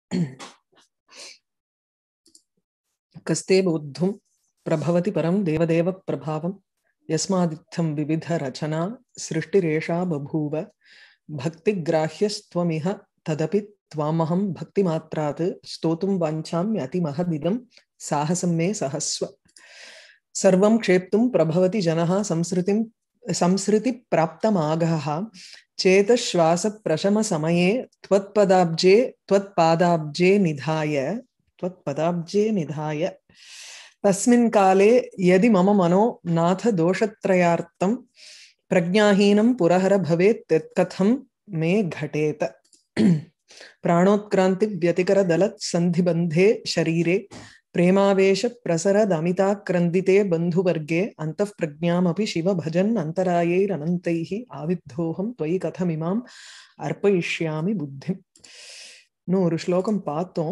कस्ते बोद्धुं प्रभवति परं देवदेव प्रभावं यस्मादित्थं विविधरचना सृष्टिरेषा बभूव भक्तिग्राह्यस्त्वमिह तदपि त्वामहं भक्तिमात्रात् स्तोतुं वाञ्छाम्यतिमहदिदं साहसं मे सहस्व सर्वं क्षेप्तुं प्रभवति जनः संसृतिं संसृतिप्राप्तमागहः चेतश्वासप्रशमसमये त्वत्पदाब्जे त्वत्पादाब्जे निधाय त्वत्पदाब्जे निधाय तस्मिन् काले यदि मम मनो नाथ दोषत्रयार्थं प्रज्ञाहीनं पुरहर भवेत् यत्कथं मे घटेत प्राणोत्क्रान्तिव्यतिकरदलत् सन्धिबन्धे शरीरे प्रेमावेश प्रसरदमिताक्रन्दिते बन्धुवर्गे अन्तः प्रज्ञामपि शिव भजन् अन्तरायैरनन्तैः आविद्धोऽहं त्वयि कथमिमाम् அர்ப்பயிஷ்யாமி புத்தி இன்னும் ஒரு ஸ்லோகம் பார்த்தோம்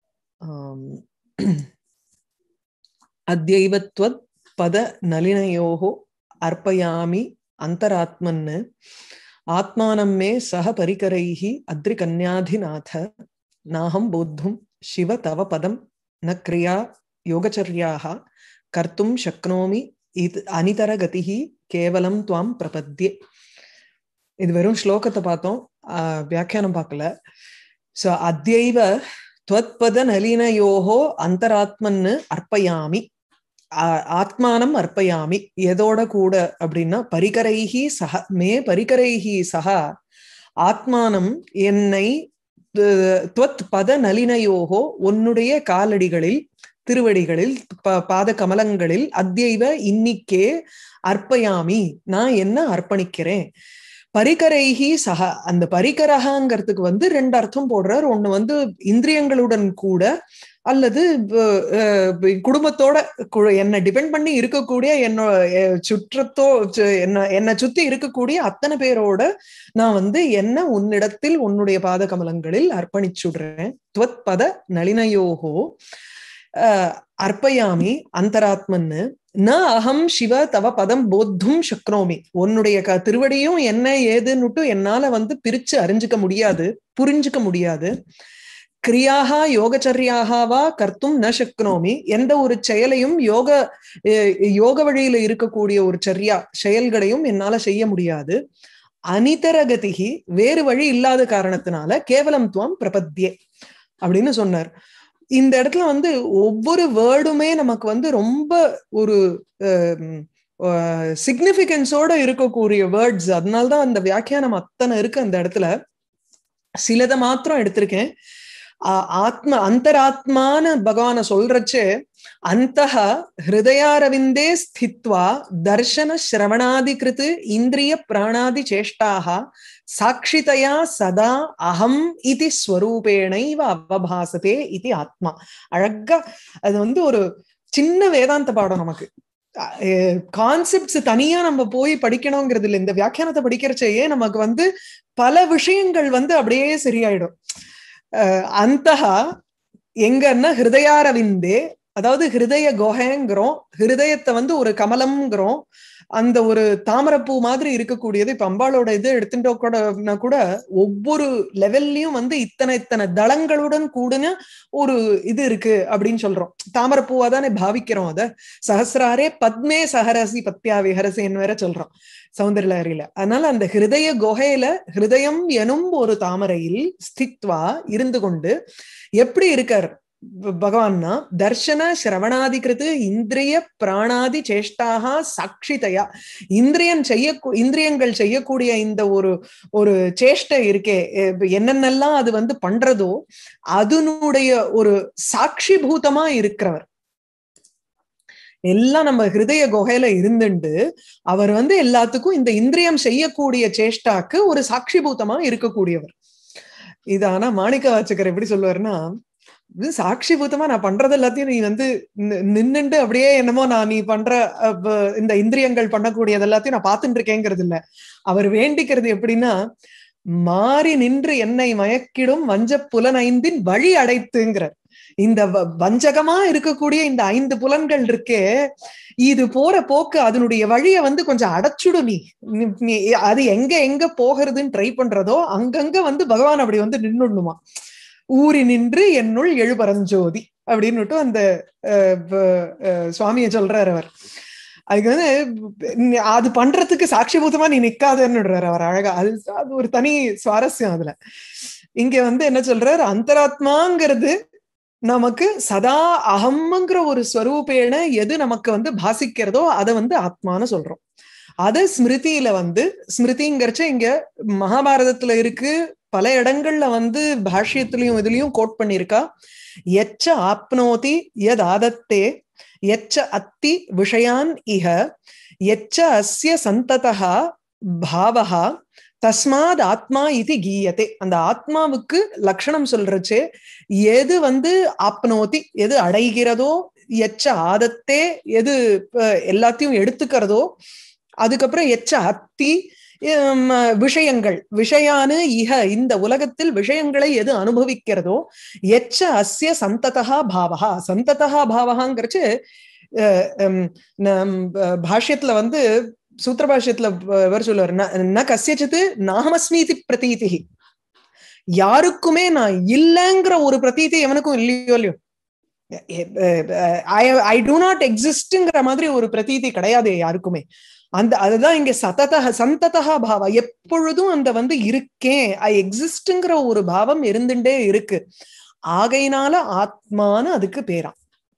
அத்யைவத்வத் பத நளினயோகோ அர்ப்பயாமி அந்தராத்மன்னு ஆத்மானம் மே சக பரிகரைः அத்ரிகன்யாதிநாத நாஹம் போத்தும் சிவ தவ பதம் ந கிரியா யோகச்சர்யாः கர்த்தும் சக்னோமி இது அனிதரகதிஹி கேவலம் துவாம் பிரபத்யே இது வெறும் ஸ்லோகத்தை பார்த்தோம் வியாக்கியானம் பார்க்கல சோ அத்யைவ துவத்பத நளினயோகோ அந்தராத்மன்னு அர்ப்பயாமி ஆத்மானம் அர்ப்பயாமி எதோட கூட அப்படின்னா பரிகரைஹி சக மே பரிகரைஹி சக ஆத்மானம் என்னை துவத் பத நளினயோகோ உன்னுடைய காலடிகளில் திருவடிகளில் பாத கமலங்களில் அத்தியைவ இன்னிக்கே அர்ப்பயாமி நான் என்ன அர்ப்பணிக்கிறேன் பரிகரைஹி சக அந்த பரிகரகாங்கிறதுக்கு வந்து ரெண்டு அர்த்தம் போடுறார் ஒண்ணு வந்து இந்திரியங்களுடன் கூட அல்லது குடும்பத்தோட என்னை டிபெண்ட் பண்ணி இருக்கக்கூடிய என்னோட சுற்றத்தோ என்ன என்னை சுத்தி இருக்கக்கூடிய அத்தனை பேரோட நான் வந்து என்ன உன்னிடத்தில் உன்னுடைய பாத கமலங்களில் அர்ப்பணிச்சுடுறேன் துவத் பத நளினயோகோ அர்ப்பயாமி அந்தராத்மன்னு ந அகம் சிவ தவ பதம் போத்தும் சக்னோமி உன்னுடைய க திருவடியும் என்ன ஏதுன்னுட்டு என்னால வந்து பிரிச்சு அறிஞ்சுக்க முடியாது புரிஞ்சுக்க முடியாது கிரியாக யோகச்சரியாகவா கர்த்தும் ந சக்னோமி எந்த ஒரு செயலையும் யோக யோக வழியில இருக்கக்கூடிய ஒரு சரியா செயல்களையும் என்னால செய்ய முடியாது அனிதரகதிகி வேறு வழி இல்லாத காரணத்தினால கேவலம் துவம் பிரபத்தியே அப்படின்னு சொன்னார் இந்த இடத்துல வந்து ஒவ்வொரு வேர்டுமே நமக்கு வந்து ரொம்ப ஒரு சிக்னிபிகன்ஸோட இருக்கக்கூடிய வேர்ட்ஸ் அதனால்தான் அந்த வியாக்கியானம் அத்தனை இருக்கு அந்த இடத்துல சிலதை மாத்திரம் எடுத்திருக்கேன் ஆத்ம அந்தராத்மான பகவான சொல்றச்சு அந்த ஹிருதயாரவிந்தே ஸ்தித்வா தர்ஷன சிரவணாதிகிருத்து இந்திரிய பிராணாதி சேஷ்டாக சாட்சிதயா சதா அகம் இது ஸ்வரூபேணைவ அவபாசதே இது ஆத்மா அழகா அது வந்து ஒரு சின்ன வேதாந்த பாடம் நமக்கு கான்செப்ட்ஸ் தனியா நம்ம போய் படிக்கணுங்கிறது இல்லை இந்த வியாக்கியானத்தை படிக்கிறச்சேயே நமக்கு வந்து பல விஷயங்கள் வந்து அப்படியே சரியாயிடும் அந்த எங்கன்னா ஹிருதயாரவிந்தே அதாவது ஹிருதய குகைங்கிறோம் ஹிருதயத்தை வந்து ஒரு கமலம்ங்கிறோம் அந்த ஒரு தாமரப்பூ மாதிரி இருக்கக்கூடியது இப்ப அம்பாளோட இது எடுத்துட்டோ கூட கூட ஒவ்வொரு லெவல்லையும் வந்து இத்தனை இத்தனை தளங்களுடன் கூடின ஒரு இது இருக்கு அப்படின்னு சொல்றோம் தாமரப்பூவா தானே பாவிக்கிறோம் அத சஹசிராரே பத்மே சஹரசி பத்யா விஹரசின்னு வேற சொல்றோம் சௌந்தர்யலஹரியில அதனால அந்த ஹிருதய குகையில ஹிருதயம் எனும் ஒரு தாமரையில் ஸ்தித்வா இருந்து கொண்டு எப்படி இருக்கார் பகவான்னா தர்ஷன சிரவணாதிகிருத்து இந்திரிய பிராணாதி சேஷ்டாக சாட்சிதையா இந்திரியன் செய்ய இந்திரியங்கள் செய்யக்கூடிய இந்த ஒரு ஒரு சேஷ்டை இருக்கே என்னென்னலாம் அது வந்து பண்றதோ அதனுடைய ஒரு சாட்சி பூதமா இருக்கிறவர் எல்லாம் நம்ம ஹிருதய குகையில இருந்துண்டு அவர் வந்து எல்லாத்துக்கும் இந்த இந்திரியம் செய்யக்கூடிய சேஷ்டாக்கு ஒரு சாட்சிபூதமா இருக்கக்கூடியவர் இது ஆனா மாணிக்க வாச்சகர் எப்படி சொல்லுவாருன்னா சாட்சி பூத்தமா நான் பண்றது எல்லாத்தையும் நீ வந்து நின்னுண்டு அப்படியே என்னமோ நான் நீ பண்ற இந்த இந்திரியங்கள் பண்ணக்கூடியது எல்லாத்தையும் நான் பார்த்துட்டு இருக்கேங்கிறது இல்ல அவர் வேண்டிக்கிறது எப்படின்னா மாறி நின்று என்னை மயக்கிடும் வஞ்ச புலனைந்தின் வழி அடைத்துங்கிறார் இந்த வஞ்சகமா இருக்கக்கூடிய இந்த ஐந்து புலன்கள் இருக்கே இது போற போக்கு அதனுடைய வழிய வந்து கொஞ்சம் அடைச்சுடு நீ நீ அது எங்க எங்க போகிறதுன்னு ட்ரை பண்றதோ அங்கங்க வந்து பகவான் அப்படி வந்து நின்னுடணுமா ஊறி நின்று என்னுள் எழுபரஞ்சோதி அப்படின்னுட்டு அந்த சுவாமியை சொல்றாரு அவர் அதுக்கு வந்து அது பண்றதுக்கு சாட்சிபூதமா நீ நிக்காதன்னுடுறாரு அவர் அழகா அது அது ஒரு தனி சுவாரஸ்யம் அதுல இங்க வந்து என்ன சொல்றாரு அந்தராத்மாங்கிறது நமக்கு சதா அகம்ங்கிற ஒரு ஸ்வரூபேன எது நமக்கு வந்து பாசிக்கிறதோ அதை வந்து ஆத்மான்னு சொல்றோம் அது ஸ்மிருதியில வந்து ஸ்மிருதிங்கிறச்ச இங்க மகாபாரதத்துல இருக்கு பல இடங்கள்ல வந்து பாஷ்யத்திலையும் இதுலயும் கோட் பண்ணிருக்கா எச்ச ஆப்னோதி எத் ஆதத்தே எச்ச அத்தி விஷயான் இஹ எச்ச அஸ்ய சந்ததா பாவகா தஸ்மாத் ஆத்மா இது கீயத்தே அந்த ஆத்மாவுக்கு லட்சணம் சொல்றச்சே எது வந்து ஆப்னோதி எது அடைகிறதோ எச்ச ஆதத்தே எது எல்லாத்தையும் எடுத்துக்கிறதோ அதுக்கப்புறம் எச்ச அத்தி விஷயங்கள் விஷயானு இக இந்த உலகத்தில் விஷயங்களை எது அனுபவிக்கிறதோ எச்ச அஸ்ய சந்ததா பாவகா சந்ததா பாவகாங்கிறச்சு பாஷ்யத்துல வந்து சூத்திர பாஷ்யத்துல இவர் சொல்லுவார் ந கசியச்சித்து நாமஸ்மீதி பிரதீதி யாருக்குமே நான் இல்லைங்கிற ஒரு பிரதீதி எவனுக்கும் இல்லையோ இல்லையோ ஐ டூ நாட் எக்ஸிஸ்ட்ங்கிற மாதிரி ஒரு பிரதீதி கிடையாது யாருக்குமே அந்த அதுதான் இங்க சதத சந்ததா பாவா எப்பொழுதும் அந்த வந்து இருக்கேன் ஐ எக்ஸிஸ்ட்ங்கிற ஒரு பாவம் இருந்துட்டே இருக்கு ஆகையினால ஆத்மான்னு அதுக்கு பேரா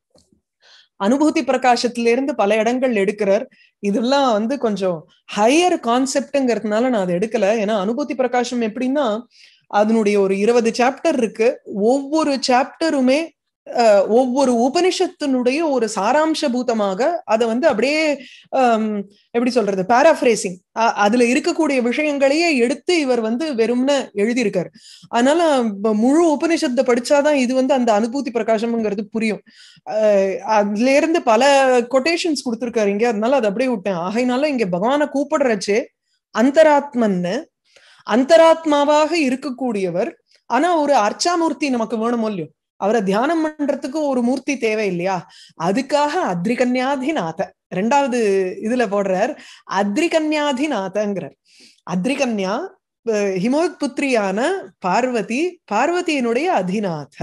அனுபூதி பிரகாசத்துல இருந்து பல இடங்கள் எடுக்கிறார் இதெல்லாம் வந்து கொஞ்சம் ஹையர் கான்செப்ட்ங்கிறதுனால நான் அதை எடுக்கல ஏன்னா அனுபூதி பிரகாசம் எப்படின்னா அதனுடைய ஒரு இருபது சாப்டர் இருக்கு ஒவ்வொரு சாப்டருமே ஒவ்வொரு உபனிஷத்தினுடைய ஒரு சாராம்ச பூதமாக அதை வந்து அப்படியே எப்படி சொல்றது பாராஃப்ரேசிங் அதுல இருக்கக்கூடிய விஷயங்களையே எடுத்து இவர் வந்து வெறும்னு எழுதியிருக்காரு அதனால முழு உபனிஷத்தை படிச்சாதான் இது வந்து அந்த அனுபூதி பிரகாசம்ங்கிறது புரியும் அதுல இருந்து பல கொட்டேஷன்ஸ் கொடுத்துருக்காரு இங்க அதனால அதை அப்படியே விட்டேன் ஆகையினால இங்க பகவானை கூப்பிடுறச்சே அந்தராத்மன்னு அந்தராத்மாவாக இருக்கக்கூடியவர் ஆனா ஒரு அர்ச்சாமூர்த்தி நமக்கு வேணுமோ இல்லையோ அவரை தியானம் பண்றதுக்கு ஒரு மூர்த்தி தேவை இல்லையா அதுக்காக அத்ரிகன்யாதிநாத ரெண்டாவது இதுல போடுறார் அத்ரிகன்யாதிநாதங்கிறார் அத்ரிகன்யா ஹிமோத் புத்திரியான பார்வதி பார்வதியினுடைய அதிநாத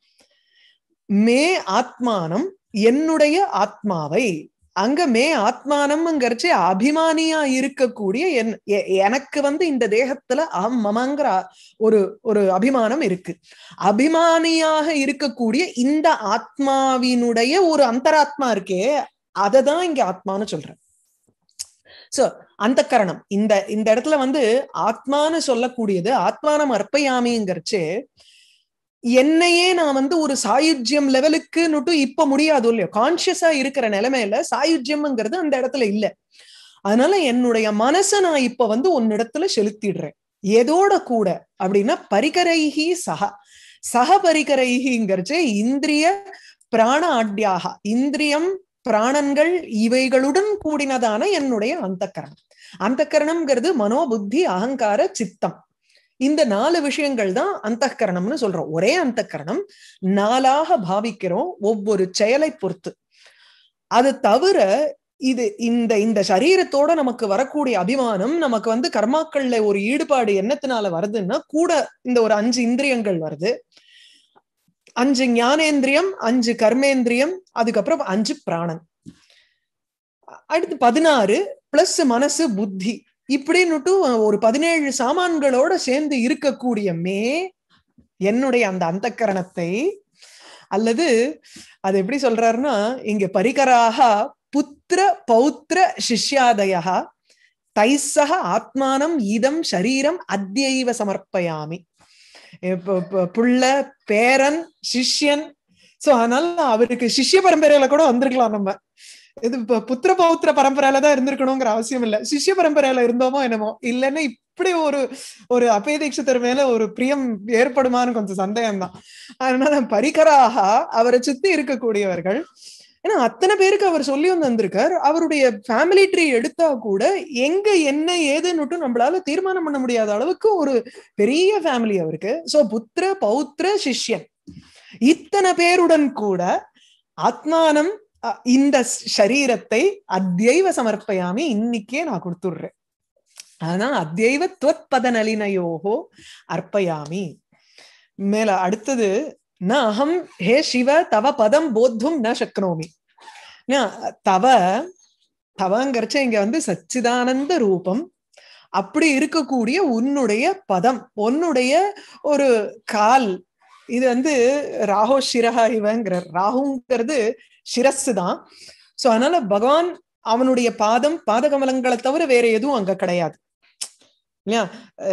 மே ஆத்மானம் என்னுடைய ஆத்மாவை அங்க மே ஆத்மானம்ங்கிறச்சு அபிமானியா இருக்கக்கூடிய என் எனக்கு வந்து இந்த தேகத்துல அகம் மமங்கிற ஒரு ஒரு அபிமானம் இருக்கு அபிமானியாக இருக்கக்கூடிய இந்த ஆத்மாவினுடைய ஒரு அந்தராத்மா இருக்கே அதை தான் இங்க ஆத்மான்னு சொல்றேன் சோ அந்த கரணம் இந்த இந்த இடத்துல வந்து ஆத்மான்னு சொல்லக்கூடியது ஆத்மானம் அர்ப்பயாமிங்கிறச்சு என்னையே நான் வந்து ஒரு சாயுஜ்யம் லெவலுக்குன்னுட்டு இப்ப முடியாது இல்லையோ கான்சியஸா இருக்கிற நிலைமையில சாயுஜ்யம்ங்கிறது அந்த இடத்துல இல்ல அதனால என்னுடைய மனசை நான் இப்ப வந்து ஒன்னிடத்துல செலுத்திடுறேன் எதோட கூட அப்படின்னா பரிகரைஹி சக சக பரிகரைஹிங்கிறச்சு இந்திரிய பிராண ஆட்யாக இந்திரியம் பிராணன்கள் இவைகளுடன் கூடினதான என்னுடைய அந்த கரணம் அந்த கரணம்ங்கிறது மனோபுத்தி அகங்கார சித்தம் இந்த நாலு விஷயங்கள் தான் அந்த கரணம்னு சொல்றோம் ஒரே அந்த கரணம் நாளாக பாவிக்கிறோம் ஒவ்வொரு செயலை பொறுத்து அது தவிர இது இந்த இந்த சரீரத்தோட நமக்கு வரக்கூடிய அபிமானம் நமக்கு வந்து கர்மாக்கள்ல ஒரு ஈடுபாடு என்னத்தினால வருதுன்னா கூட இந்த ஒரு அஞ்சு இந்திரியங்கள் வருது அஞ்சு ஞானேந்திரியம் அஞ்சு கர்மேந்திரியம் அதுக்கப்புறம் அஞ்சு பிராணன் அடுத்து பதினாறு பிளஸ் மனசு புத்தி இப்படின்னுட்டு ஒரு பதினேழு சாமான்களோட சேர்ந்து இருக்கக்கூடிய மே என்னுடைய அந்த அந்த கரணத்தை அல்லது அது எப்படி சொல்றாருன்னா இங்க பரிகராக புத்திர பௌத்திர சிஷ்யாதயா தைசக ஆத்மானம் இதம் சரீரம் அத்தியைவ சமர்ப்பயாமி புள்ள பேரன் சிஷ்யன் சோ அதனால அவருக்கு சிஷ்ய பரம்பரையில கூட வந்திருக்கலாம் நம்ம இது புத்திர பௌத்திர பரம்பரையில தான் இருந்திருக்கணுங்கிற அவசியம் இல்ல சிஷ்ய பரம்பரையில இருந்தோமோ என்னமோ இல்லைன்னா இப்படி ஒரு ஒரு அபேதீட்சத்தர் மேல ஒரு பிரியம் ஏற்படுமான்னு கொஞ்சம் சந்தேகம் தான் அதனால பரிகராக அவரை சுத்தி இருக்கக்கூடியவர்கள் ஏன்னா அத்தனை பேருக்கு அவர் சொல்லி வந்து வந்திருக்கார் அவருடைய ஃபேமிலி ட்ரீ எடுத்தா கூட எங்க என்ன ஏதுன்னுட்டு நம்மளால தீர்மானம் பண்ண முடியாத அளவுக்கு ஒரு பெரிய ஃபேமிலி அவருக்கு சோ புத்திர பௌத்திர சிஷ்யன் இத்தனை பேருடன் கூட ஆத்மானம் இந்த சரீரத்தை அத்தியைவ சமர்ப்பயாமி இன்னைக்கே நான் கொடுத்துடுறேன் அதான் அத்தியைவ துவத்பத நலினையோகோ அர்ப்பயாமி மேல அடுத்தது ந அகம் ஹே சிவ தவ பதம் போத்தும் ந சக்னோமி ந, தவ தவங்கிறச்ச இங்க வந்து சச்சிதானந்த ரூபம் அப்படி இருக்கக்கூடிய உன்னுடைய பதம் உன்னுடைய ஒரு கால் இது வந்து ராஹோ சிரஹா இவங்கிறார் ராகுங்கிறது சிரஸ் தான் சோ அதனால பகவான் அவனுடைய பாதம் பாதகமலங்களை தவிர வேற எதுவும் அங்க கிடையாது இல்லையா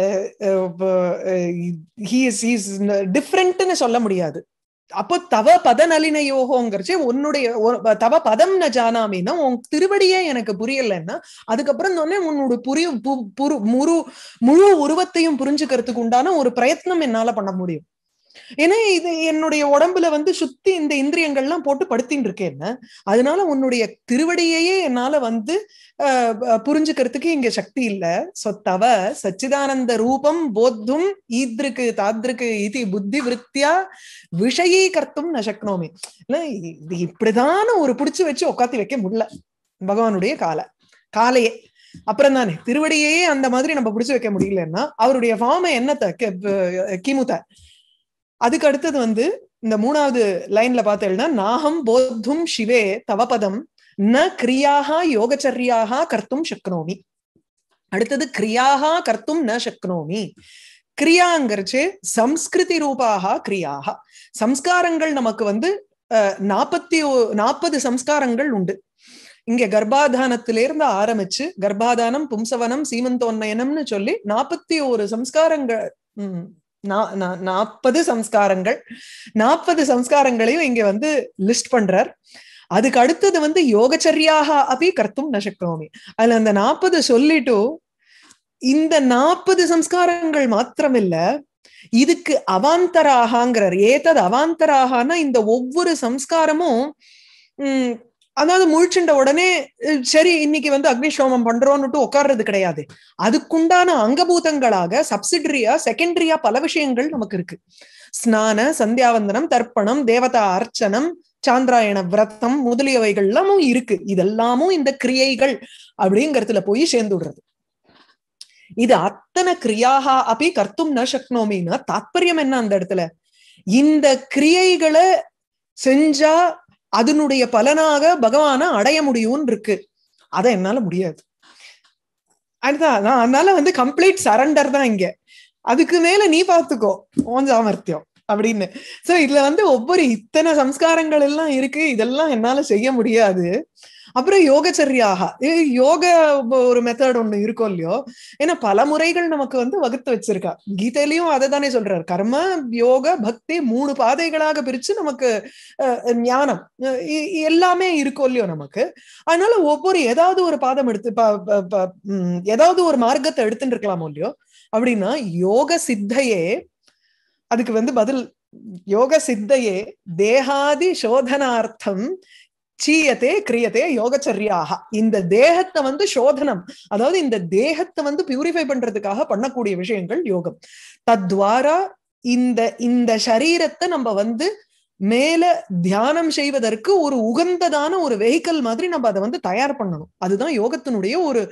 டிஃப்ரெண்ட்னு சொல்ல முடியாது அப்போ தவ பத நளினையோகோங்கிறச்சு உன்னுடைய ஒரு- தவ பதம் ந ஜானாமின்னா உன் திருவடியே எனக்கு புரியலைன்னா அதுக்கப்புறம் சொன்னே உன்னோட புரிய பு- புரு முழு முழு உருவத்தையும் புரிஞ்சுக்கிறதுக்கு உண்டான ஒரு பிரயத்னம் என்னால பண்ண முடியும் ஏன்னா இது என்னுடைய உடம்புல வந்து சுத்தி இந்த இந்திரியங்கள்லாம் போட்டு படுத்தின்னு இருக்கேன் அதனால உன்னுடைய திருவடியையே என்னால வந்து அஹ், அஹ், புரிஞ்சுக்கிறதுக்கு இங்க சக்தி இல்ல சோ தவ சச்சிதானந்த ரூபம் போத்தும் ஈத்ருக்கு தாத்ருக்கு இது புத்தி விருத்தியா விஷயீகர்த்தும் ந சக்னோமி இல்ல இது இப்படிதான ஒரு புடிச்சு வச்சு உட்காத்தி வைக்க முடியல பகவானுடைய காலை காலையே அப்புறம் தானே திருவடியையே அந்த மாதிரி நம்ம புடிச்சு வைக்க முடியலன்னா அவருடைய ஃபார்மை என்னத்த கெ- ப- கிமுத அதுக்கு அடுத்தது வந்து இந்த மூணாவது லைன்ல பார்த்தேன்னா நாகம் போத்தும் சிவே தவபதம் ந கிரியாக யோகச்சரியாக கர்த்தும் சக்னோமி அடுத்தது கிரியாக கர்த்தும் ந சக்னோமி கிரியாங்கிறச்சு சம்ஸ்கிருதி ரூபாக கிரியாக சம்ஸ்காரங்கள் நமக்கு வந்து நாற்பத்தி நாற்பது சம்ஸ்காரங்கள் உண்டு இங்க கர்ப்பாதானத்திலிருந்து ஆரம்பிச்சு கர்ப்பாதானம் பும்சவனம் சீமந்தோன்னயனம்னு சொல்லி நாற்பத்தி ஒரு சம்ஸ்காரங்கள் உம் நாற்பது சம்ஸ்காரங்கள் நாற்பது சம்ஸ்காரங்களையும் இங்க வந்து லிஸ்ட் பண்றார் அதுக்கு அடுத்தது வந்து யோகச்சரியாக அப்படி கர்த்தும் நசக்னோமி அதுல அந்த நாற்பது சொல்லிட்டு இந்த நாற்பது சம்ஸ்காரங்கள் மாத்திரமில்ல இதுக்கு அவாந்தராகங்கிறார் ஏதது அவாந்தராகனா இந்த ஒவ்வொரு சம்ஸ்காரமும் உம் அதாவது முழிச்சுண்ட உடனே அஹ் சரி இன்னைக்கு வந்து அக்னிஷோமம் பண்றோம்னுட்டு உட்கார்றது கிடையாது அதுக்குண்டான அங்கபூதங்களாக சப்சிடரியா செகண்டரியா பல விஷயங்கள் நமக்கு இருக்கு ஸ்நான சந்தியாவந்தனம் தர்ப்பணம் தேவதா அர்ச்சனம் சாந்திராயண விரதம் முதலியவைகள் எல்லாமும் இருக்கு இதெல்லாமும் இந்த கிரியைகள் அப்படிங்கறதுல போய் சேர்ந்து விடுறது இது அத்தனை கிரியாக அப்படி கர்த்தும் ந சக்னோமின்னா தாத்பரியம் என்ன அந்த இடத்துல இந்த கிரியைகளை செஞ்சா அதனுடைய பலனாக பகவான அடைய முடியும்னு இருக்கு அதை என்னால முடியாது அதுதான் நான் அதனால வந்து கம்ப்ளீட் சரண்டர் தான் இங்க அதுக்கு மேல நீ பாத்துக்கோ ஓன் சாமர்த்தியம் அப்படின்னு சோ இதுல வந்து ஒவ்வொரு இத்தனை சம்ஸ்காரங்கள் எல்லாம் இருக்கு இதெல்லாம் என்னால செய்ய முடியாது அப்புறம் யோகச்சரியாக யோக ஒரு மெத்தட் ஒண்ணு இருக்கும் இல்லையோ ஏன்னா பல முறைகள் நமக்கு வந்து வகுத்து வச்சிருக்கா கீதையிலயும் அதை தானே சொல்றாரு கர்ம யோக பக்தி மூணு பாதைகளாக பிரிச்சு நமக்கு ஞானம் எல்லாமே இருக்கும் இல்லையோ நமக்கு அதனால ஒவ்வொரு ஏதாவது ஒரு பாதம் எடுத்து ஏதாவது ஒரு மார்க்கத்தை எடுத்துட்டு இருக்கலாமோ இல்லையோ அப்படின்னா யோக சித்தையே அதுக்கு வந்து பதில் யோக சித்தையே தேகாதி சோதனார்த்தம் சீயத்தே கிரியத்தே யோகச்சரியாக இந்த தேகத்தை வந்து சோதனம் அதாவது இந்த தேகத்தை வந்து பியூரிஃபை பண்றதுக்காக பண்ணக்கூடிய விஷயங்கள் யோகம் தத்வாரா இந்த இந்த சரீரத்தை நம்ம வந்து மேல தியானம் செய்வதற்கு ஒரு உகந்ததான ஒரு வெஹிக்கல் மாதிரி நம்ம அதை வந்து தயார் பண்ணணும் அதுதான் யோகத்தினுடைய ஒரு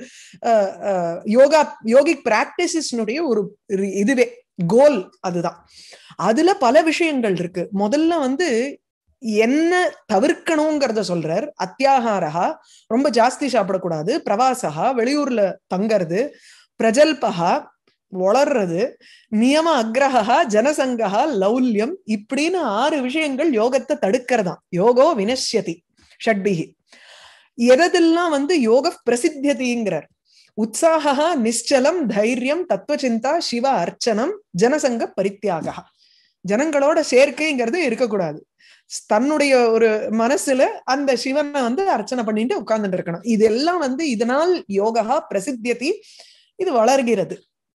யோகா யோகிக் பிராக்டிசஸ்னுடைய ஒரு இதுவே கோல் அதுதான் அதுல பல விஷயங்கள் இருக்கு முதல்ல வந்து என்ன தவிர்க்கணுங்கிறத சொல்றார் அத்தியாகாரகா ரொம்ப ஜாஸ்தி சாப்பிடக்கூடாது பிரவாசகா வெளியூர்ல தங்கறது பிரஜல்பகா வளர்றது நியம அக்ரஹா ஜனசங்கா லௌல்யம் இப்படின்னு ஆறு விஷயங்கள் யோகத்தை தடுக்கிறதா யோகோ வினஷ்யதி ஷட்பிகி எதெல்லாம் வந்து யோக பிரசித்தியதிங்கிறார் உற்சாகா நிச்சலம் தைரியம் தத்துவச்சிந்தா சிவ அர்ச்சனம் ஜனசங்க பரித்தியாக ஜனங்களோட சேர்க்கைங்கிறது இருக்கக்கூடாது தன்னுடைய ஒரு மனசுல அந்த சிவனை வந்து அர்ச்சனை பண்ணிட்டு உட்கார்ந்துட்டு இருக்கணும் இதெல்லாம் வந்து இதனால் யோகா பிரசித்தியதி இது வளர்கிறது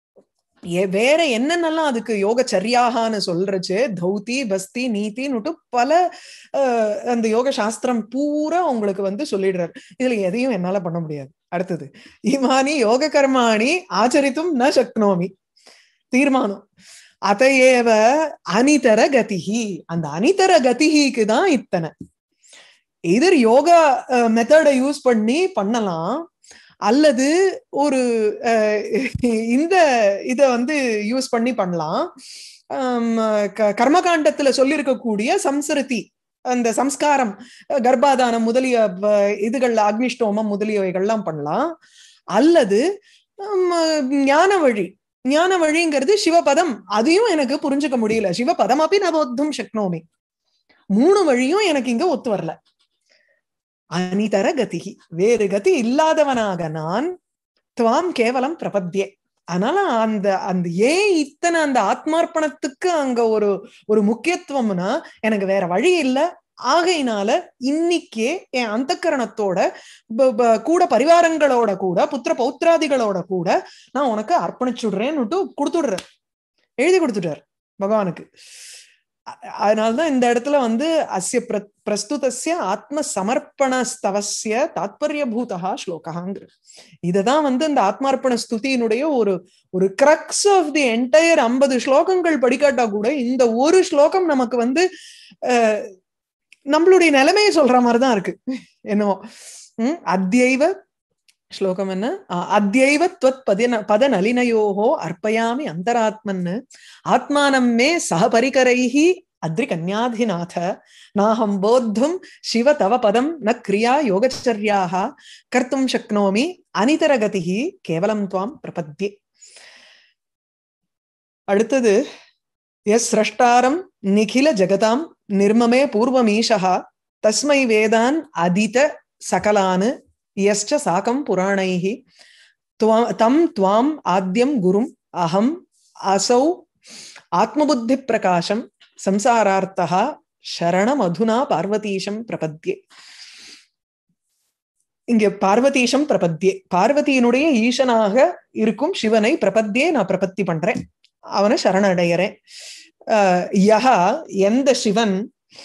வேற என்னென்னலாம் அதுக்கு யோக சரியாகான்னு சொல்றச்சு தௌதி பஸ்தி நீத்தின்னுட்டு பல அந்த யோக சாஸ்திரம் பூரா உங்களுக்கு வந்து சொல்லிடுறாரு இதுல எதையும் என்னால பண்ண முடியாது அடுத்தது இமானி யோக கர்மாணி ஆச்சரித்தும் ந சக்னோமி தீர்மானம் அதையேவ அனிதர கதிகி அந்த அனிதர கதிகிக்கு தான் இத்தனை எதிர் யோகா மெத்தடை யூஸ் பண்ணி பண்ணலாம் அல்லது ஒரு இந்த இத வந்து யூஸ் பண்ணி பண்ணலாம் கர்மகாண்டத்துல சொல்லியிருக்கக்கூடிய சம்ஸ்கிருதி அந்த சம்ஸ்காரம் கர்ப்பாதானம் முதலிய இதுகள்ல அக்னிஷ்டோமம் முதலியவைகள்லாம் பண்ணலாம் அல்லது ஞான வழி ஞான வழிங்கிறது சிவபதம் அதையும் எனக்கு புரிஞ்சுக்க முடியல சிவபதம் அப்படி நான் ஒத்தும் சக்னோமி மூணு வழியும் எனக்கு இங்க ஒத்து வரல அனிதர கதி வேறு கதி இல்லாதவனாக நான் துவாம் கேவலம் பிரபத்தியே அதனால அந்த அந்த ஏன் இத்தனை அந்த ஆத்மார்ப்பணத்துக்கு அங்க ஒரு ஒரு முக்கியத்துவம்னா எனக்கு வேற வழி இல்லை ஆகையினால இன்னைக்கே என் அந்தக்கரணத்தோட கூட பரிவாரங்களோட கூட புத்திர பௌத்திராதிகளோட கூட நான் உனக்கு அர்ப்பணிச்சுடுறேன்னுட்டு கொடுத்துடுறேன் எழுதி கொடுத்துட்டார் பகவானுக்கு அதனால்தான் இந்த இடத்துல வந்து அஸ்ய பிர பிரஸ்துதஸ்ய ஆத்ம சமர்ப்பண ஸ்தவசிய தாத்பரிய பூதா ஸ்லோகாங்கிற இததான் வந்து இந்த ஆத்மார்ப்பண ஸ்துதியினுடைய ஒரு ஒரு கிரக்ஸ் ஆஃப் தி என்டையர் ஐம்பது ஸ்லோகங்கள் படிக்காட்டா கூட இந்த ஒரு ஸ்லோகம் நமக்கு வந்து நம்மளுடைய நிலைமையை சொல்ற மாதிரிதான் இருக்கு என்னவோ உம் அத்தியைவ ஸ்லோகம் என்ன அத்தியைவ துவத் பத பத நலினயோகோ அர்ப்பயாமி அந்தராத்மன்னு ஆத்மானம் மே சகபரிகரைஹி அத்ரி கன்யாதிநாத நாஹம் போத்தும் சிவ தவ பதம் ந கிரியா யோகச்சரியாக கர்த்தும் சக்னோமி அனிதரகதி கேவலம் துவாம் பிரபத்தியே அடுத்தது எஸ் சிரஷ்டாரம் நிகில ஜெகதாம் நிர்மமே பூர்வமீஷா தஸ்மை வேதான் அதித சகலான் யஸ்ச சாக்கம் புராணைः தம் துவாம் ஆத்யம் குரும் அகம் அசௌ ஆத்மபுத்தி பிரகாசம் சம்சாரார்த்தா சரணமதுனா பார்வதீஷம் பிரபத்யே இங்க பார்வதீஷம் பிரபத்யே பார்வதியினுடைய ஈசனாக இருக்கும் சிவனை பிரபத்தியே நான் பிரபத்தி பண்றேன் அவனை சரணடைகிறேன் யஹா எந்த சிவன்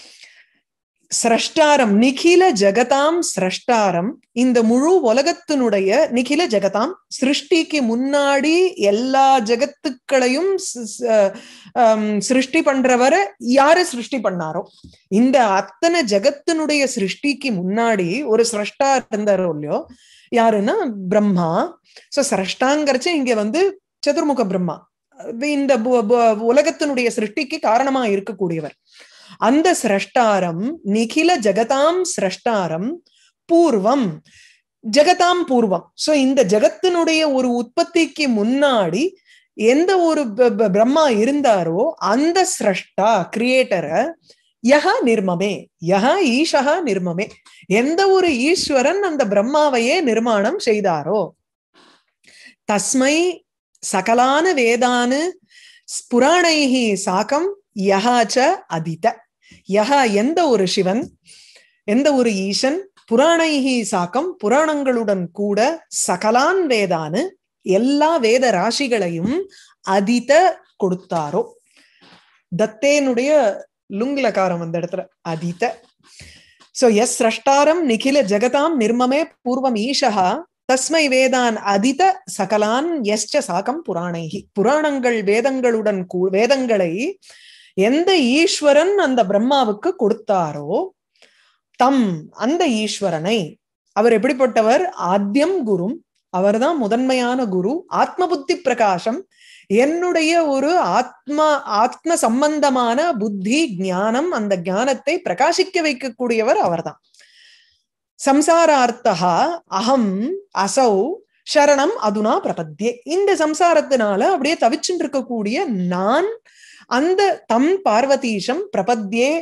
சிரஷ்டாரம் நிகில ஜெகதாம் சிரஷ்டாரம் இந்த முழு உலகத்தினுடைய நிகில ஜெகதாம் சிருஷ்டிக்கு முன்னாடி எல்லா ஜெகத்துக்களையும் சிருஷ்டி பண்றவரை யாரு சிருஷ்டி பண்ணாரோ இந்த அத்தனை ஜெகத்தினுடைய சிருஷ்டிக்கு முன்னாடி ஒரு சிரஷ்டா இருந்தாரோ இல்லையோ யாருன்னா பிரம்மா சோ சிரஷ்டாங்கிறச்சு இங்க வந்து சதுர்முக பிரம்மா இந்த உலகத்தினுடைய சிருஷ்டிக்கு காரணமா இருக்கக்கூடியவர் அந்த சிரஷ்டாரம் நிகில ஜெகதாம் சிரஷ்டாரம் பூர்வம் ஜெகதாம் பூர்வம் சோ இந்த ஜெகத்தினுடைய ஒரு உற்பத்திக்கு முன்னாடி எந்த ஒரு பிரம்மா இருந்தாரோ அந்த சிரஷ்டா கிரியேட்டரை யஹா நிர்மமே யஹா ஈஷா நிர்மமே எந்த ஒரு ஈஸ்வரன் அந்த பிரம்மாவையே நிர்மாணம் செய்தாரோ தஸ்மை சகலான வேதானு புராணைஹி சாக்கம் யஹாச்ச அதித யஹா எந்த ஒரு சிவன் எந்த ஒரு ஈசன் புராணைஹி சாக்கம் புராணங்களுடன் கூட சகலான் வேதானு எல்லா வேத ராசிகளையும் அதித கொடுத்தாரோ தத்தேனுடைய லுங்லகாரம் அந்த இடத்துல அதித சோ எஸ் சிரஷ்டாரம் நிகில ஜெகதாம் நிர்மமே பூர்வம் ஈஷா தஸ்மை வேதான் அதித சகலான் எஸ்ட சாக்கம் புராணைகி புராணங்கள் வேதங்களுடன் வேதங்களை எந்த ஈஸ்வரன் அந்த பிரம்மாவுக்கு கொடுத்தாரோ தம் அந்த ஈஸ்வரனை அவர் எப்படிப்பட்டவர் ஆத்தியம் குரும் அவர்தான் முதன்மையான குரு ஆத்ம புத்தி பிரகாசம் என்னுடைய ஒரு ஆத்மா ஆத்ம சம்பந்தமான புத்தி ஞானம் அந்த ஞானத்தை பிரகாசிக்க வைக்கக்கூடியவர் அவர்தான் சம்சாரார்த்தா அகம் அசௌ சரணம் அதுனா பிரபத்தியே இந்த சம்சாரத்தினால அப்படியே தவிச்சுட்டு இருக்கக்கூடிய நான் அந்த தம் பார்வதீஷம் பிரபத்தியே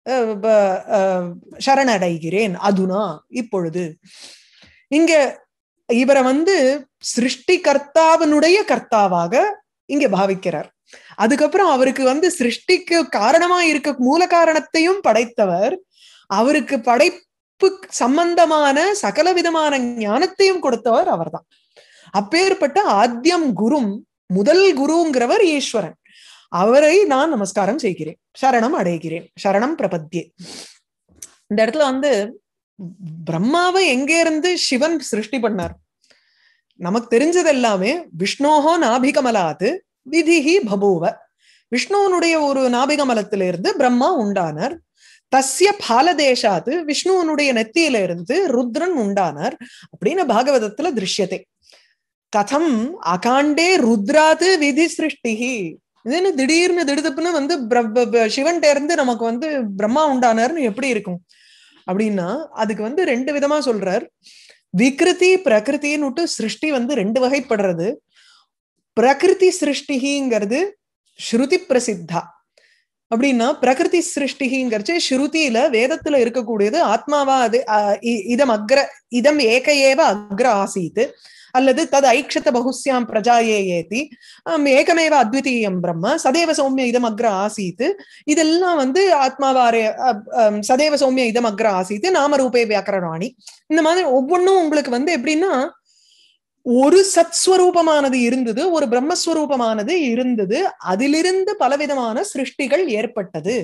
சரணடைகிறேன் அதுனா இப்பொழுது இங்க இவரை வந்து சிருஷ்டி கர்த்தாவினுடைய கர்த்தாவாக இங்க பாவிக்கிறார் அதுக்கப்புறம் அவருக்கு வந்து சிருஷ்டிக்கு காரணமா இருக்க மூல காரணத்தையும் படைத்தவர் அவருக்கு படைப்பு சம்பந்தமான சகல விதமான ஞானத்தையும் கொடுத்தவர் அவர்தான் அப்பேற்பட்ட ஆத்தியம் குரும் முதல் குருங்கிறவர் ஈஸ்வரன் அவரை நான் நமஸ்காரம் செய்கிறேன் சரணம் அடைகிறேன் சரணம் பிரபத்தியே இந்த இடத்துல வந்து பிரம்மாவை எங்க இருந்து சிவன் சிருஷ்டி பண்ணார் நமக்கு தெரிஞ்சது எல்லாமே விஷ்ணோஹோ நாபிகமலாத்து விதிஹி பபூவ விஷ்ணுவனுடைய ஒரு நாபிகமலத்தில இருந்து பிரம்மா உண்டானார் தஸ்ய பாலதேசாத்து விஷ்ணுவனுடைய நெத்தியில இருந்து ருத்ரன் உண்டானார் அப்படின்னு பாகவதத்துல திருஷ்யத்தை கதம் அகாண்டே ருத்ராது விதி சிருஷ்டிகி இது என்ன திடீர்னு திடுதுப்புன்னு வந்து சிவன்கிட்ட இருந்து நமக்கு வந்து பிரம்மா உண்டானார்னு எப்படி இருக்கும் அப்படின்னா அதுக்கு வந்து ரெண்டு விதமா சொல்றார் விக்ருதி பிரகிருத்தின்னுட்டு சிருஷ்டி வந்து ரெண்டு வகைப்படுறது பிரகிருதி சிருஷ்டிங்கிறது ஸ்ருதி பிரசித்தா அப்படின்னா பிரகிருதி சிருஷ்டிங்கிறச்சு ஸ்ருதியில வேதத்துல இருக்கக்கூடியது ஆத்மாவா அது இதம் அக்ர இதம் ஏக ஏவ அக்ர ஆசீத் அல்லது தது ஐக்ஷத பகுஸ்யாம் பிரஜாயே ஏதி ஏகமேவ அத்விதீயம் பிரம்ம சதேவ சௌமிய இதம் அக்ர ஆசீத் இதெல்லாம் வந்து ஆத்மாவாரே சதேவ சௌமிய இதம் அக்ர ஆசீத் நாமரூபே வியாக்கரணாணி இந்த மாதிரி ஒவ்வொன்றும் உங்களுக்கு வந்து எப்படின்னா ஒரு சத்ஸ்வரூபமானது இருந்தது ஒரு பிரம்மஸ்வரூபமானது இருந்தது அதிலிருந்து பலவிதமான சிருஷ்டிகள் ஏற்பட்டது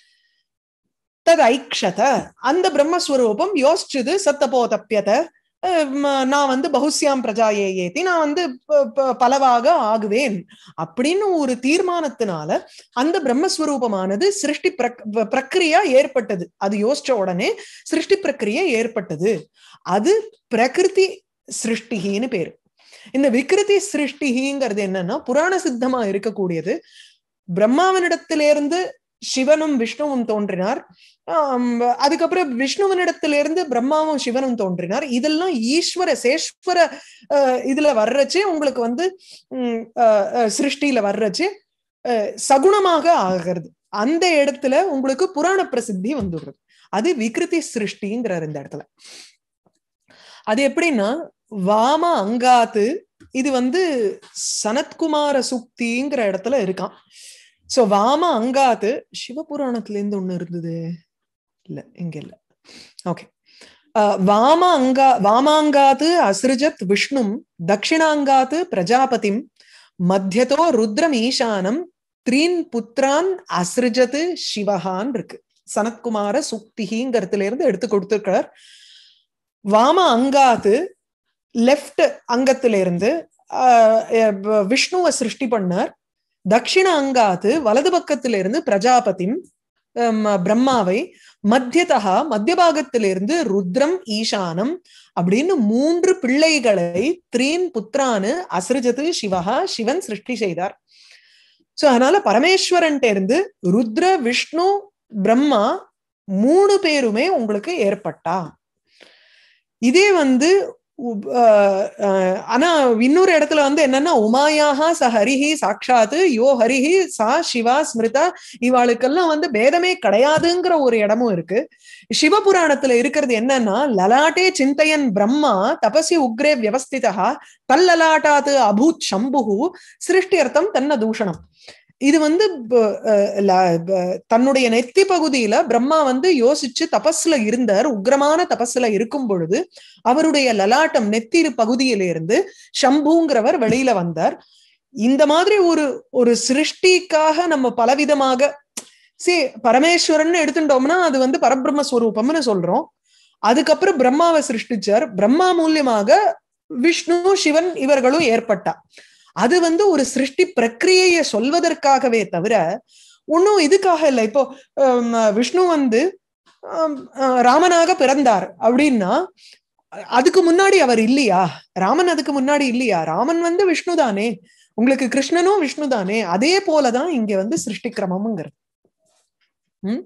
தது ஐக்ஷத அந்த பிரம்மஸ்வரூபம் யோசிச்சுது சத்தபோ தப்பியத நான் வந்து பகுஸ்யாம் பிரஜாயே ஏத்தி நான் வந்து பலவாக ஆகுவேன் அப்படின்னு ஒரு தீர்மானத்தினால அந்த பிரம்மஸ்வரூபமானது சிருஷ்டி பிரக்கிரியா ஏற்பட்டது அது யோசிச்ச உடனே சிருஷ்டி பிரக்கிரியா ஏற்பட்டது அது பிரகிருதி சிருஷ்டிகின்னு பேரு இந்த விக்கிருதி சிருஷ்டிகிங்கிறது என்னன்னா புராண சித்தமா இருக்கக்கூடியது பிரம்மாவனிடத்திலிருந்து சிவனும் விஷ்ணுவும் தோன்றினார் அதுக்கப்புறம் விஷ்ணுவனிடத்திலிருந்து பிரம்மாவும் சிவனும் தோன்றினார் இதெல்லாம் ஈஸ்வர சேஸ்வர இதுல வர்றச்சு உங்களுக்கு வந்து சிருஷ்டியில வர்றச்சு சகுணமாக ஆகிறது அந்த இடத்துல உங்களுக்கு புராண பிரசித்தி வந்துடுறது அது விகிருதி சிருஷ்டிங்கிறார் இந்த இடத்துல அது எப்படின்னா வாம அங்காத்து இது வந்து சனத்குமார சுக்திங்கிற இடத்துல இருக்கான் சோ வாம அங்காத்து சிவபுராணத்துல இருந்து ஒண்ணு இருந்தது இல்ல இங்க இல்ல ஓகே வாம அங்கா வாமாங்காத்து அசிருஜத் விஷ்ணும் தட்சிணாங்காத்து பிரஜாபதிம் மத்தியதோ ருத்ரம் ஈசானம் த்ரீன் புத்திரான் அசிருஜத்து சிவஹான் இருக்கு சனத்குமார சுக்திங்கிறதுல இருந்து எடுத்து கொடுத்திருக்கிறார் வாம அங்காத்து லெஃப்ட் அங்கத்துல இருந்து விஷ்ணுவை சிருஷ்டி பண்ணார் தட்சிண அங்காத்து வலது பக்கத்துல இருந்து பிரஜாபதிம் பிரம்மாவை மத்தியதா மத்திய பாகத்திலிருந்து ருத்ரம் ஈசானம் அப்படின்னு மூன்று பிள்ளைகளை த்ரீன் புத்திரானு அசிருஜது சிவகா சிவன் சிருஷ்டி செய்தார் சோ அதனால பரமேஸ்வரன் இருந்து ருத்ர விஷ்ணு பிரம்மா மூணு பேருமே உங்களுக்கு ஏற்பட்டா இதே வந்து ஆனா இன்னொரு இடத்துல வந்து என்னன்னா உமாயாக ச ஹரிஹி சாட்சாத்து யோ ஹரிஹி சா சிவா ஸ்மிருதா இவாளுக்கெல்லாம் வந்து பேதமே கிடையாதுங்கிற ஒரு இடமும் இருக்கு சிவபுராணத்துல இருக்கிறது என்னன்னா லலாட்டே சிந்தையன் பிரம்மா தபசி உக்ரே வியவஸ்திதா தல்லலாட்டாத்து அபூத் சம்புகு சிருஷ்டியர்த்தம் தன்ன தூஷணம் இது வந்து தன்னுடைய நெத்தி பகுதியில பிரம்மா வந்து யோசிச்சு தபஸ்ல இருந்தார் உக்ரமான தபஸ்ல இருக்கும் பொழுது அவருடைய லலாட்டம் நெத்திரு பகுதியிலிருந்து சம்புங்கிறவர் வெளியில வந்தார் இந்த மாதிரி ஒரு ஒரு சிருஷ்டிக்காக நம்ம பலவிதமாக சி பரமேஸ்வரன் எடுத்துட்டோம்னா அது வந்து பரபிரம்மஸ்வரூபம்னு சொல்றோம் அதுக்கப்புறம் பிரம்மாவை சிருஷ்டிச்சார் பிரம்மா மூலியமாக விஷ்ணு சிவன் இவர்களும் ஏற்பட்டா அது வந்து ஒரு சிருஷ்டி பிரக்கிரியைய சொல்வதற்காகவே தவிர ஒன்னும் இதுக்காக இல்லை இப்போ விஷ்ணு வந்து ராமனாக பிறந்தார் அப்படின்னா அதுக்கு முன்னாடி அவர் இல்லையா ராமன் அதுக்கு முன்னாடி இல்லையா ராமன் வந்து விஷ்ணு தானே உங்களுக்கு கிருஷ்ணனும் விஷ்ணு தானே அதே போலதான் இங்க வந்து சிருஷ்டி கிரமம்ங்கிறது உம்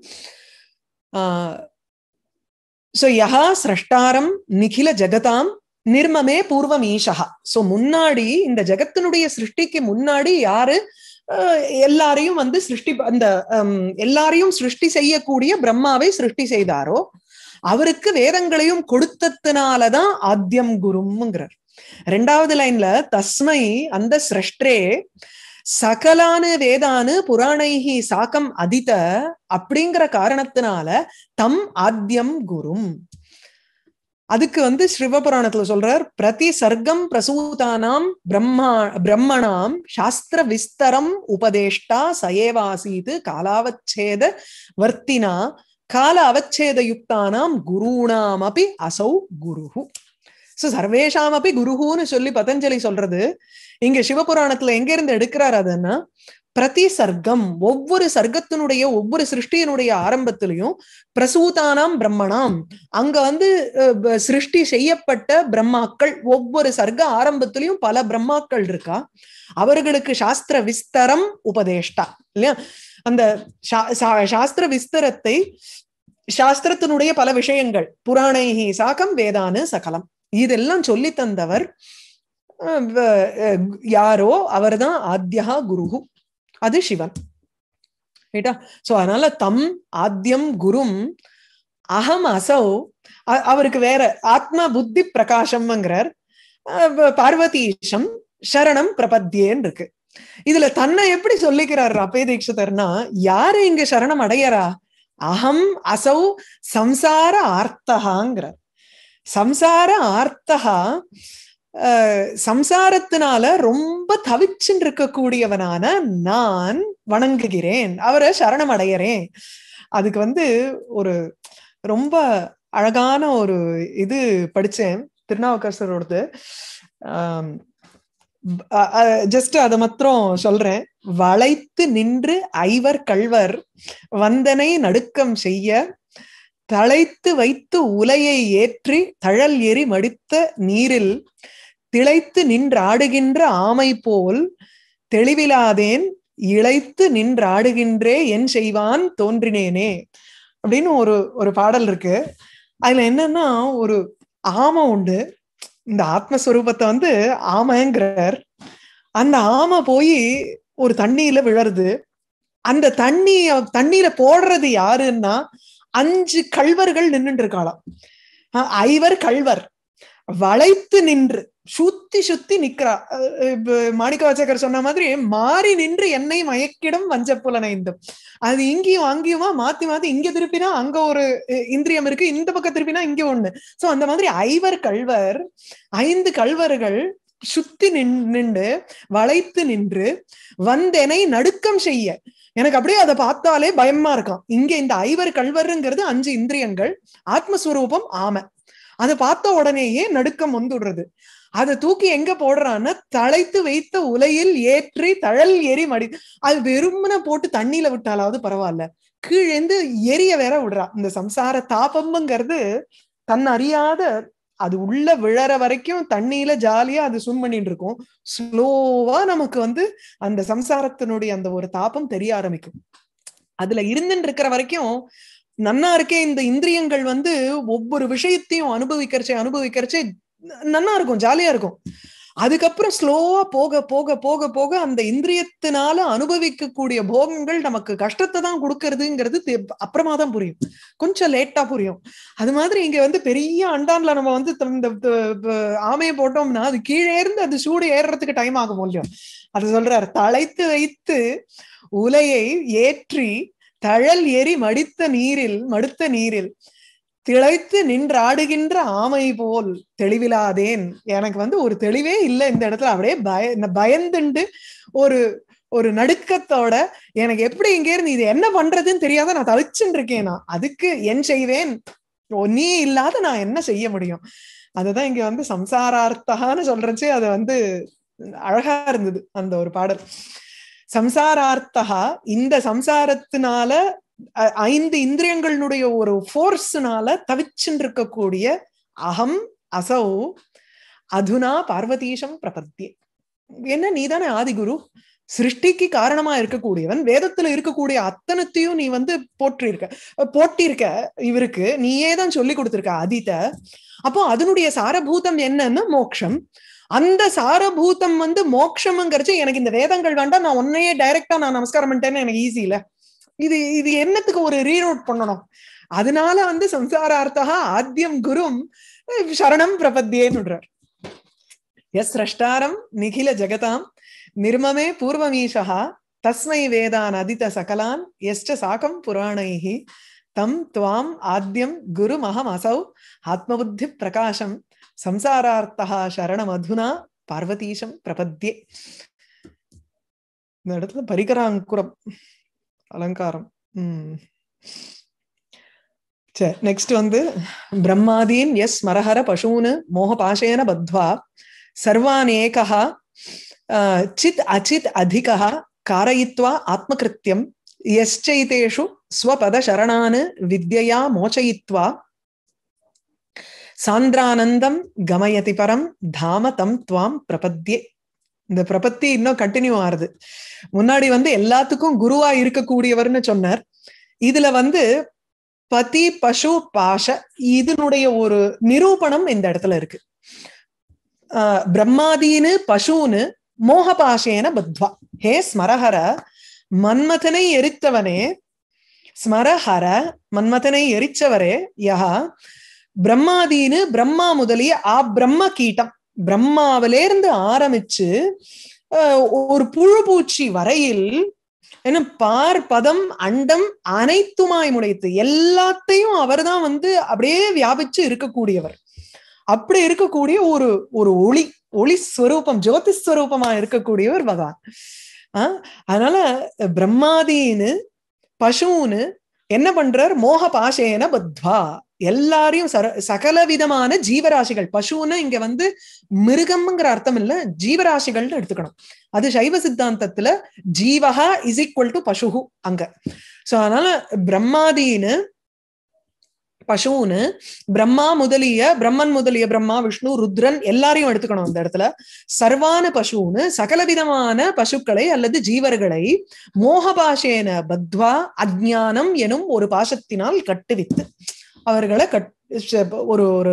சோ யஹா சிரஷ்டாரம் நிகில ஜெகதாம் நிர்மமே பூர்வம் ஈஷா சோ முன்னாடி இந்த ஜெகத்தினுடைய சிருஷ்டிக்கு முன்னாடி யாரு எல்லாரையும் வந்து சிருஷ்டி அந்த எல்லாரையும் சிருஷ்டி செய்யக்கூடிய பிரம்மாவை சிருஷ்டி செய்தாரோ அவருக்கு வேதங்களையும் கொடுத்ததுனாலதான் ஆத்தியம் குரும்ங்கிறார் ரெண்டாவது லைன்ல தஸ்மை அந்த சிரஷ்டரே சகலானு வேதானு புராணைஹி சாக்கம் அதித அப்படிங்கிற காரணத்தினால தம் ஆத்தியம் குரும் அதுக்கு வந்து சிவபுராணத்துல சொல்றார் பிரதி சர்க்கம் பிரசூதானாம் பிரம்மா பிரம்மணாம் சாஸ்திர விஸ்தரம் உபதேஷ்டா சயேவாசீது காலாவச்சேத வர்த்தினா கால அவச்சேத யுக்தானாம் குருணாம் அப்படி அசௌ குருஹு சோ சர்வேஷாம் அப்படி குருஹுன்னு சொல்லி பதஞ்சலி சொல்றது இங்க சிவபுராணத்துல எங்க இருந்து எடுக்கிறார் அதுன்னா பிரதி சர்க்கம் ஒவ்வொரு சர்க்கத்தினுடைய ஒவ்வொரு சிருஷ்டியினுடைய ஆரம்பத்திலையும் பிரசூதானாம் பிரம்மணாம் அங்க வந்து அஹ், ப- சிருஷ்டி செய்யப்பட்ட பிரம்மாக்கள் ஒவ்வொரு சர்க்க ஆரம்பத்திலையும் பல பிரம்மாக்கள் இருக்கா அவர்களுக்கு சாஸ்திர விஸ்தரம் உபதேஷ்டா இல்லையா அந்த சா- சா- சாஸ்திர விஸ்தரத்தை சாஸ்திரத்தினுடைய பல விஷயங்கள் புராணைஹி சாகம் வேதானு சகலம் இதெல்லாம் சொல்லி தந்தவர் அஹ், வ- அஹ், யாரோ அவர்தான் ஆத்யா குருகு அது சிவன் ரைட்டா சோ அதனால தம் ஆத்யம் குரும் அகம் அசௌ அ- அவருக்கு வேற ஆத்மா புத்தி பிரகாசம்ங்கிறார் அஹ் வ- பார்வதீஷம் சரணம் பிரபத்தியேன்னு இருக்கு இதுல தன்னை எப்படி சொல்லிக்கிறார் அப்பே தீட்சிதர்னா யாரு இங்க சரணம் அடையறா அகம் அசௌ சம்சார ஆர்த்தகாங்கிறார் சம்சார ஆர்த்தகா அஹ், சம்சாரத்தினால ரொம்ப தவிச்சுன்னு இருக்கக்கூடியவனான நான் வணங்குகிறேன் அவரை சரணம் அடையறேன் அதுக்கு வந்து ஒரு ரொம்ப அழகான ஒரு இது படிச்சேன் திருநாவுக்கரசரோடது ஜஸ்ட் அதை மாத்திரம் சொல்றேன் வளைத்து நின்று ஐவர் கள்வர் வந்தனை நடுக்கம் செய்ய தழைத்து வைத்து உலையை ஏற்றி தழல் எரி மடித்த நீரில் திளைத்து நின்றாடுகின்ற ஆமை போல் தெளிவிலாதேன் இழைத்து நின்றாடுகின்றே என் செய்வான் தோன்றினேனே அப்படின்னு ஒரு ஒரு பாடல் இருக்கு அதுல என்னன்னா ஒரு ஆமை உண்டு இந்த ஆத்மஸ்வரூபத்தை வந்து ஆமைங்கிறார் அந்த ஆமை போய் ஒரு தண்ணியில விழருது அந்த தண்ணி தண்ணீர போடுறது யாருன்னா அஞ்சு கள்வர்கள் நின்னுட்டு இருக்காளாம் அஹ் ஐவர் கள்வர் வளைத்து நின்று சுத்தி சுத்தி நிக்கிறா அஹ் இப்ப மாணிக்க வாசகர் சொன்ன மாதிரி மாறி நின்று என்னை மயக்கிடும் வஞ்சப்புலனைந்தும் அது இங்கேயும் அங்கேயுமா மாத்தி மாத்தி இங்க திருப்பினா அங்க ஒரு அஹ், இந்திரியம் இருக்கு இந்த பக்கம் திருப்பினா இங்க ஒண்ணு சோ அந்த மாதிரி ஐவர் கள்வர் ஐந்து கள்வர்கள் சுத்தி நின் நின்று வளைத்து நின்று வந்தெனை நடுக்கம் செய்ய எனக்கு அப்படியே அதை பார்த்தாலே பயமா இருக்கான் இங்க இந்த ஐவர் கள்வருங்கிறது அஞ்சு இந்திரியங்கள் ஆத்மஸ்வரூபம் ஆமை அதை பார்த்த உடனேயே நடுக்கம் வந்துடுறது அதை தூக்கி எங்க போடுறான்னா தழைத்து வைத்த உலையில் ஏற்றி தழல் எரி மடி அது வெறுமனை போட்டு தண்ணியில விட்டாலாவது பரவாயில்ல கீழேந்து எரிய வேற விடுறா இந்த சம்சார தாபம்ங்கிறது தன் அறியாத அது உள்ள விழற வரைக்கும் தண்ணியில ஜாலியா அது ஸ்விம் பண்ணிட்டு இருக்கும் ஸ்லோவா நமக்கு வந்து அந்த சம்சாரத்தினுடைய அந்த ஒரு தாபம் தெரிய ஆரம்பிக்கும் அதுல இருந்துட்டு இருக்கிற வரைக்கும் நன்னா இருக்கே இந்த இந்திரியங்கள் வந்து ஒவ்வொரு விஷயத்தையும் அனுபவிக்கிறச்சே அனுபவிக்கிறச்சே நன்னா இருக்கும் ஜாலியா இருக்கும் அதுக்கப்புறம் ஸ்லோவா போக போக போக போக அந்த இந்திரியத்தினால அனுபவிக்கக்கூடிய போகங்கள் நமக்கு கஷ்டத்தை தான் கொடுக்கறதுங்கிறது தெ- அப்புறமா தான் புரியும் கொஞ்சம் லேட்டா புரியும் அது மாதிரி இங்க வந்து பெரிய அண்டான்ல நம்ம வந்து த- இந்த த- ப- ஆமையை போட்டோம்னா அது கீழே இருந்து அது சூடு ஏறுறதுக்கு டைம் ஆகும் இல்லையோ அது சொல்றாரு தழைத்து வைத்து உலையை ஏற்றி தழல் எரி மடித்த நீரில் மடுத்த நீரில் திளைத்து நின்றாடுகின்ற ஆமை போல் தெளிவிலாதேன் எனக்கு வந்து ஒரு தெளிவே இல்லை இந்த இடத்துல அப்படியே பய இந்த பயந்துண்டு ஒரு ஒரு நடுக்கத்தோட எனக்கு எப்படி இங்க இருந்து இது என்ன பண்றதுன்னு தெரியாத நான் தவிச்சுட்டு இருக்கேன் நான் அதுக்கு என் செய்வேன் ஓ, நீ இல்லாத நான் என்ன செய்ய முடியும் அதுதான் இங்க வந்து சம்சாரார்த்தகான்னு சொல்றச்சே அது வந்து அழகா இருந்தது அந்த ஒரு பாடல் சம்சாரார்த்தகா இந்த சம்சாரத்தினால அ- ஐந்து இந்திரியங்களுடைய ஒரு ஃபோர்ஸ்னால தவிச்சுட்டு இருக்கக்கூடிய அகம் அசௌ அதுனா பார்வதீஷம் பிரபத்தியே என்ன நீதானே ஆதிகுரு சிருஷ்டிக்கு காரணமா இருக்கக்கூடியவன் வேதத்துல இருக்கக்கூடிய அத்தனத்தையும் நீ வந்து போற்றிருக்க போட்டிருக்க இவருக்கு நீயே தான் சொல்லி கொடுத்திருக்க அதித அப்போ அதனுடைய சாரபூதம் என்னன்னா மோக்ஷம் அந்த சாரபூதம் வந்து மோட்சம்ங்கிறச்சு எனக்கு இந்த வேதங்கள் வேண்டாம் நான் உன்னையே டைரக்டா நான் நமஸ்காரம் பண்ணிட்டேன்னு எனக்கு ஈஸி இல்ல இது இது என்னத்துக்கு ஒரு ரீரோட் பண்ணணும் அதனால வந்து சம்சாரார்த்தகா ஆத்தியம் குரும் அஹ், சரணம் பிரபத்தியேன்னு விடுறார் எஸ் ரஷ்டாரம் நிகில ஜெகதாம் நிர்மமே பூர்வமீஷா தஸ்மை வேதான் அதித சகலான் எஸ்ட சாகம் புராணைஹி தம் துவாம் ஆத்யம் குருமகம் அசௌ ஆத்மபுத்தி பிரகாசம் சம்சாரார்த்தா சரணம் அதுனா பார்வதீஷம் பிரபத்தியே இந்த இடத்துல பரிகராங்குரம் அலங்காரம் உம் சரி நெக்ஸ்ட் வந்து பிரம்மாதீன் எஸ் மரஹர பசூன் மோகபாசேன பத்வா சர்வான் ஏகா சித் அச்சித் அதிகா காரயித்வா ஆத்மகிருத்தியம் யశ్చైతேஷு ஸ்வபத சரணான் வித்யயா மோச்சயித்வா சாந்திரானந்தம் கமயதி பரம் தாம தம் துவாம் பிரபத்யே இந்த பிரபத்தி இன்னும் கண்டினியூ ஆறுது முன்னாடி வந்து எல்லாத்துக்கும் குருவா இருக்கக்கூடியவர்னு சொன்னார் இதுல வந்து பதி பசு பாஷ இதனுடைய ஒரு நிரூபணம் இந்த இடத்துல இருக்கு ஆஹ் பிரம்மாதீனு பசுன்னு மோகபாஷேன பத்வா ஹே ஸ்மரஹர மன்மதனை எரித்தவனே ஸ்மரஹர மன்மதனை எரிச்சவரே யஹா பிரம்மாதீனு பிரம்மா முதலிய ஆ பிரம்ம கீட்டம் பிரம்மாவிலேருந்து ஆரம்பிச்சு ஒரு புழு பூச்சி வரையில் என்ன பார் பதம் அண்டம் அனைத்துமாய் முடைத்து எல்லாத்தையும் அவர்தான் வந்து அப்படியே வியாபிச்சு இருக்கக்கூடியவர் அப்படி இருக்கக்கூடிய ஒரு ஒரு ஒளி ஒளி ஸ்வரூபம் ஜோதி ஸ்வரூபமா இருக்கக்கூடியவர் பகவான் ஆஹ் அதனால பிரம்மாதீனு பசுன்னு என்ன பண்றார் மோக பாஷேன பத்வா எல்லாரையும் சர சகல விதமான ஜீவராசிகள் பசுன்னு இங்க வந்து மிருகம்ங்கிற அர்த்தம் இல்ல ஜீவராசிகள்னு எடுத்துக்கணும் அது சைவ சித்தாந்தத்துல ஜீவகா இஸ் ஈக்குவல் டு பசுகு அங்க சோ அதனால பிரம்மாதீனு பசுன்னு பிரம்மா முதலிய பிரம்மன் முதலிய பிரம்மா விஷ்ணு ருத்ரன் எல்லாரையும் எடுத்துக்கணும் அந்த இடத்துல சர்வான பசுன்னு சகலவிதமான பசுக்களை அல்லது ஜீவர்களை மோகபாஷேன பத்வா அஜ்ஞானம் எனும் ஒரு பாசத்தினால் கட்டுவித்து அவர்களை கட் ஒரு ஒரு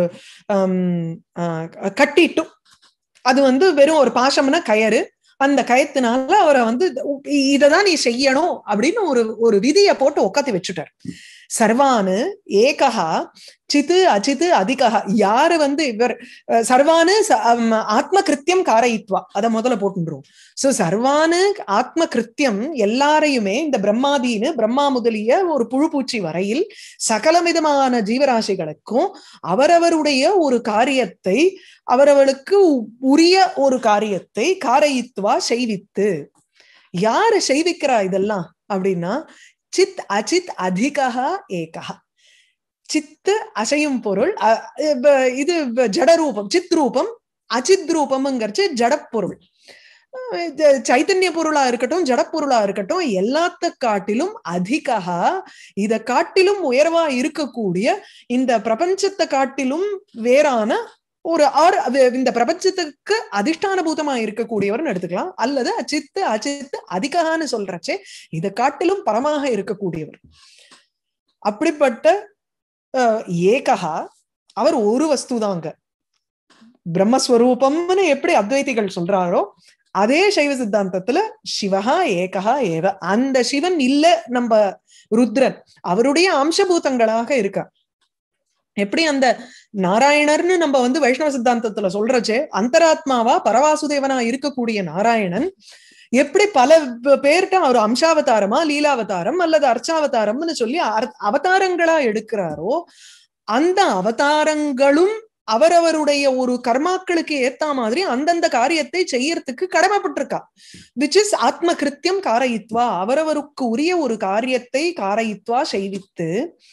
கட்டிட்டும் அது வந்து வெறும் ஒரு பாசம்னா கயறு அந்த கயத்தினால அவரை வந்து இததான் நீ செய்யணும் அப்படின்னு ஒரு ஒரு விதியை போட்டு உக்காத்தி வச்சுட்டார் சர்வானு ஏகா சித்து அச்சித்து அதிகா யாரு வந்து இவர் சர்வானு ஆத்ம கிருத்தியம் காரயித்வா அதை முதல்ல போட்டுருவோம் சோ சர்வானு ஆத்ம கிருத்தியம் எல்லாரையுமே இந்த பிரம்மாதீனு பிரம்மா முதலிய ஒரு புழுப்பூச்சி வரையில் சகலவிதமான ஜீவராசிகளுக்கும் அவரவருடைய ஒரு காரியத்தை அவரவர்களுக்கு உரிய ஒரு காரியத்தை காரயித்வா செய்வித்து யாரு செய்விக்கிறா இதெல்லாம் அப்படின்னா சித் அச்சித் அதிகா ஏகா சித்து அசையும் பொருள் இது ஜடரூபம் சித் ரூபம் அச்சித் ரூபம்ங்கிறச்சு ஜடப்பொருள் சைத்தன்ய பொருளா இருக்கட்டும் ஜடப்பொருளா இருக்கட்டும் எல்லாத்த காட்டிலும் அதிகா இத காட்டிலும் உயர்வா இருக்கக்கூடிய இந்த பிரபஞ்சத்தை காட்டிலும் வேறான ஒரு ஆறு இந்த பிரபஞ்சத்துக்கு அதிஷ்டான பூதமா இருக்கக்கூடியவர்னு எடுத்துக்கலாம் அல்லது அச்சித்து அச்சித்து அதிகான்னு சொல்றச்சே இதை காட்டிலும் பரமாக இருக்கக்கூடியவர் அப்படிப்பட்ட ஏகா அவர் ஒரு வஸ்து தாங்க பிரம்மஸ்வரூபம்னு எப்படி அத்வைதிகள் சொல்றாரோ அதே சைவ சித்தாந்தத்துல சிவகா ஏகா ஏவ அந்த சிவன் இல்ல நம்ம ருத்ரன் அவருடைய அம்சபூதங்களாக இருக்க எப்படி அந்த நாராயணர்னு நம்ம வந்து வைஷ்ணவ சித்தாந்தத்துல சொல்றச்சே அந்தராத்மாவா பரவாசுதேவனா இருக்கக்கூடிய நாராயணன் எப்படி பல பேர்கிட்ட அவர் அம்சாவதாரமா லீலாவதாரம் அல்லது அர்ச்சாவதாரம்னு சொல்லி அவதாரங்களா எடுக்கிறாரோ அந்த அவதாரங்களும் அவரவருடைய ஒரு கர்மாக்களுக்கு ஏத்த மாதிரி அந்தந்த காரியத்தை செய்யறதுக்கு கடமைப்பட்டிருக்கா விச் இஸ் ஆத்ம கிருத்தியம் காரயித்வா அவரவருக்கு உரிய ஒரு காரியத்தை காரயித்வா செய்வித்து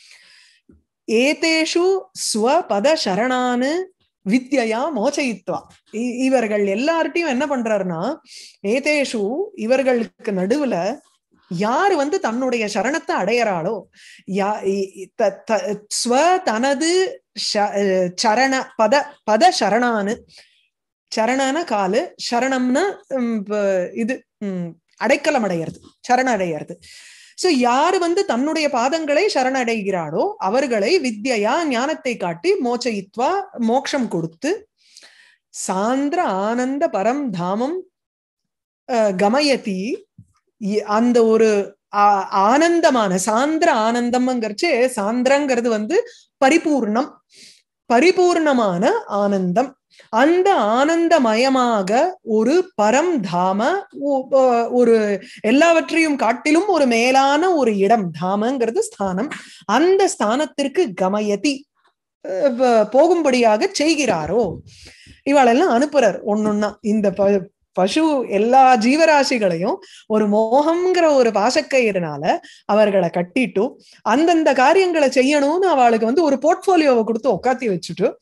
ஏதேஷு ஸ்வபத சரணானு வித்யா மோச்சயித்வா இவர்கள் எல்லார்ட்டையும் என்ன பண்றாருன்னா ஏதேஷு இவர்களுக்கு நடுவுல யாரு வந்து தன்னுடைய சரணத்தை அடையறாளோ யா ஸ்வ தனது சரண பத பத சரணானு சரணான காலு சரணம்னா இது அடைக்கலம் அடையிறது சரண அடையிறது சோ யாரு வந்து தன்னுடைய பாதங்களை சரணடைகிறாரோ அவர்களை வித்யா ஞானத்தை காட்டி மோச்சயித்வா மோட்சம் கொடுத்து சாந்திர ஆனந்த பரம் தாமம் கமயதி அந்த ஒரு ஆனந்தமான சாந்திர ஆனந்தம்ங்கிறச்சு சாந்திரங்கிறது வந்து பரிபூர்ணம் பரிபூர்ணமான ஆனந்தம் அந்த ஆனந்தமயமாக ஒரு பரம் தாம ஒரு எல்லாவற்றையும் காட்டிலும் ஒரு மேலான ஒரு இடம் தாமங்கிறது ஸ்தானம் அந்த ஸ்தானத்திற்கு கமயதி போகும்படியாக செய்கிறாரோ இவாளெல்லாம் அனுப்புறார் ஒன்னொன்னா இந்த பசு எல்லா ஜீவராசிகளையும் ஒரு மோகம்ங்கிற ஒரு பாசக்கயிறுனால அவர்களை கட்டிட்டும் அந்தந்த காரியங்களை செய்யணும்னு அவளுக்கு வந்து ஒரு போர்ட்போலியோவை கொடுத்து உட்காத்தி வச்சுட்டு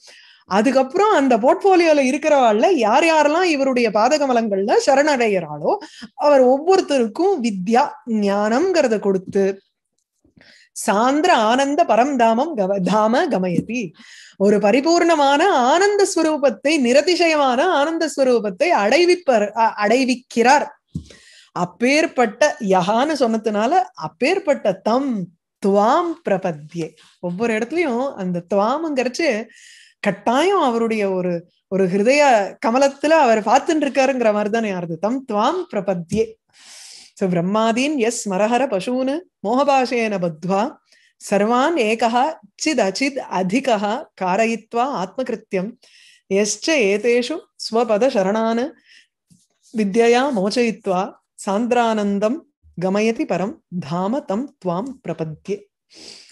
அதுக்கப்புறம் அந்த போர்ட்போலியோல இருக்கிறவாள்ல யார் யாரெல்லாம் இவருடைய பாதகமலங்கள்ல சரணடைகிறாளோ அவர் ஒவ்வொருத்தருக்கும் வித்யா ஞானம்ங்கிறத கொடுத்து சாந்திர ஆனந்த பரம்தாமம் கவ தாம கமயதி ஒரு பரிபூர்ணமான ஆனந்த ஸ்வரூபத்தை நிரதிசயமான ஆனந்த ஸ்வரூபத்தை அடைவிப்பர் அ- அடைவிக்கிறார் அப்பேற்பட்ட யகான்னு சொன்னதுனால அப்பேற்பட்ட தம் துவாம் பிரபத்யே ஒவ்வொரு இடத்துலயும் அந்த துவாமுங்கிறச்சு கட்டாயம் அவருடைய ஒரு ஒரு ஹிருதய கமலத்துல அவர் பார்த்துட்டு இருக்காருங்கிற மாதிரி தானே யாருது தம் துவாம் பிரபத்யே சோ பிரம்மாதீன் எஸ் மரஹர பசூன் மோகபாஷேன பத்வா சர்வான் ஏகா சித் அச்சித் அதிகா காரயித்வா ஆத்மகிருத்தியம் எஸ்ச ஏதேஷு ஸ்வபத சரணான் வித்யயா மோச்சயித்வா சாந்திரானந்தம் கமயதி பரம் தாம தம் துவாம் பிரபத்யே